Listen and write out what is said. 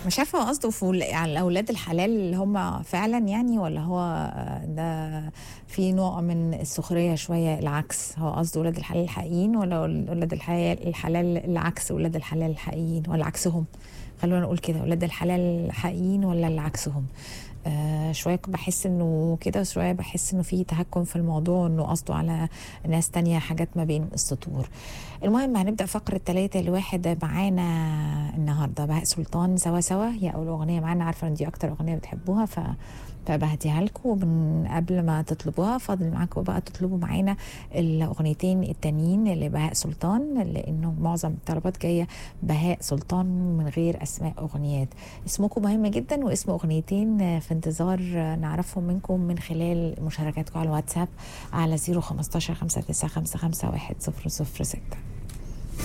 مش عارفه هو قصده في ول- على اولاد الحلال اللي هم فعلا يعني ولا هو ده في نوع من السخريه شويه العكس هو قصده اولاد الحلال الحقيقيين ولا اولاد الحلال الحلال العكس اولاد الحلال الحقيقيين ولا عكسهم خلونا نقول كده اولاد الحلال الحقيقيين ولا اللي عكسهم آه شويه بحس انه كده شويه بحس انه في تهكم في الموضوع انه قصده على ناس تانية حاجات ما بين السطور المهم هنبدا فقره ثلاثة الواحد معانا النهارده بهاء سلطان سوا سوا هي اول اغنيه معانا عارفه ان دي اكتر اغنيه بتحبوها ف فبهديها لكم من قبل ما تطلبوها فاضل معاكم بقى تطلبوا معانا الاغنيتين التانيين اللي بهاء سلطان لانه معظم الطلبات جايه بهاء سلطان من غير اسماء اغنيات اسمكم مهم جدا واسم اغنيتين في انتظار نعرفهم منكم من خلال مشاركاتكم على الواتساب على 015 5955 100 06